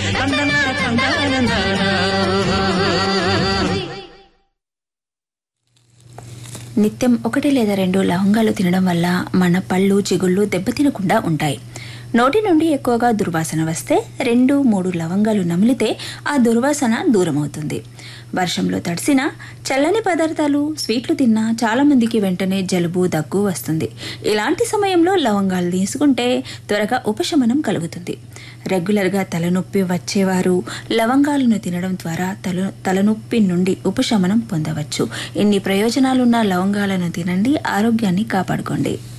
తందనా తందనా నిత్యం ఒకటి లేదా రెండు లవంగాలు తినడం వల్ల మన పళ్ళు చిగుళ్ళు దెబ్బతినకుండా ఉంటాయి నోటి నుండి ఎక్కువగా దుర్వాసన వస్తే రెండు మూడు లవంగాలు నమిలితే ఆ దుర్వాసన దూరమవుతుంది వర్షంలో తడిసిన చల్లని పదార్థాలు స్వీట్లు తిన్నా చాలా మందికి వెంటనే జలుబు దగ్గు వస్తుంది ఇలాంటి సమయంలో లవంగాలు తీసుకుంటే త్వరగా ఉపశమనం కలుగుతుంది రెగ్యులర్గా తలనొప్పి వచ్చేవారు లవంగాలను తినడం ద్వారా తల తలనొప్పి నుండి ఉపశమనం పొందవచ్చు ఇన్ని ప్రయోజనాలున్న లవంగాలను తినండి ఆరోగ్యాన్ని కాపాడుకోండి